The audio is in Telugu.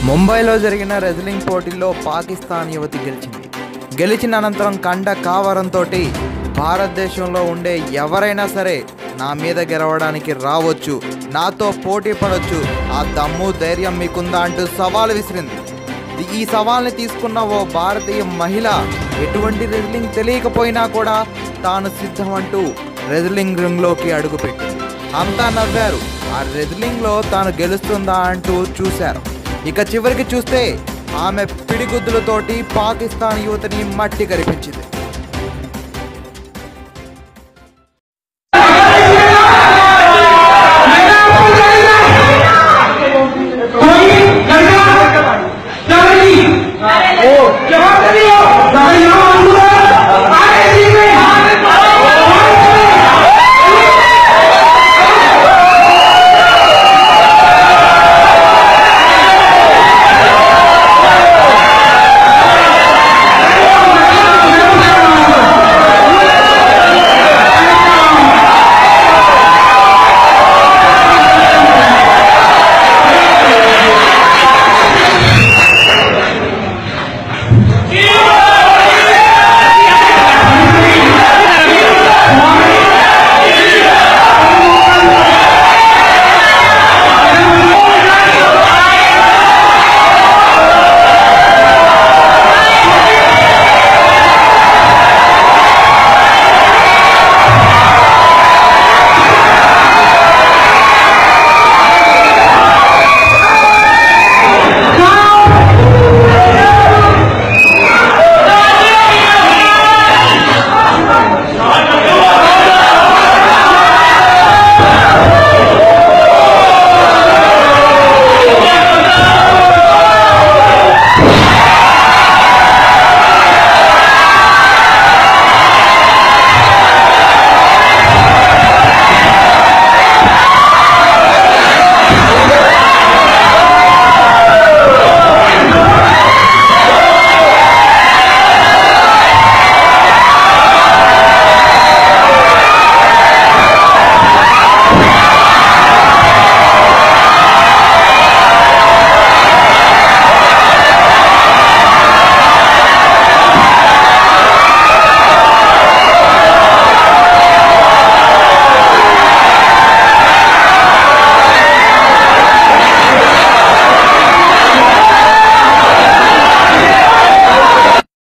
ముంబైలో జరిగిన రెజ్లింగ్ పోటీల్లో పాకిస్తాన్ యువతి గెలిచింది గెలిచిన అనంతరం కండ కావరంతో భారతదేశంలో ఉండే ఎవరైనా సరే నా మీద గెలవడానికి రావచ్చు నాతో పోటీ పడవచ్చు ఆ దమ్ము ధైర్యం మీకుందా అంటూ సవాల్ విసిరింది ఈ సవాల్ని తీసుకున్న ఓ భారతీయ మహిళ ఎటువంటి రెజ్లింగ్ తెలియకపోయినా కూడా తాను సిద్ధం అంటూ రెజ్లింగ్ రింగ్లోకి అడుగుపెట్టింది అంతా నవ్వారు ఆ రెజ్లింగ్లో తాను గెలుస్తుందా అంటూ చూశారు ఇక చివరికి చూస్తే ఆమె పిడిగుద్దులతోటి పాకిస్తాన్ యువతని మట్టి కరిపించింది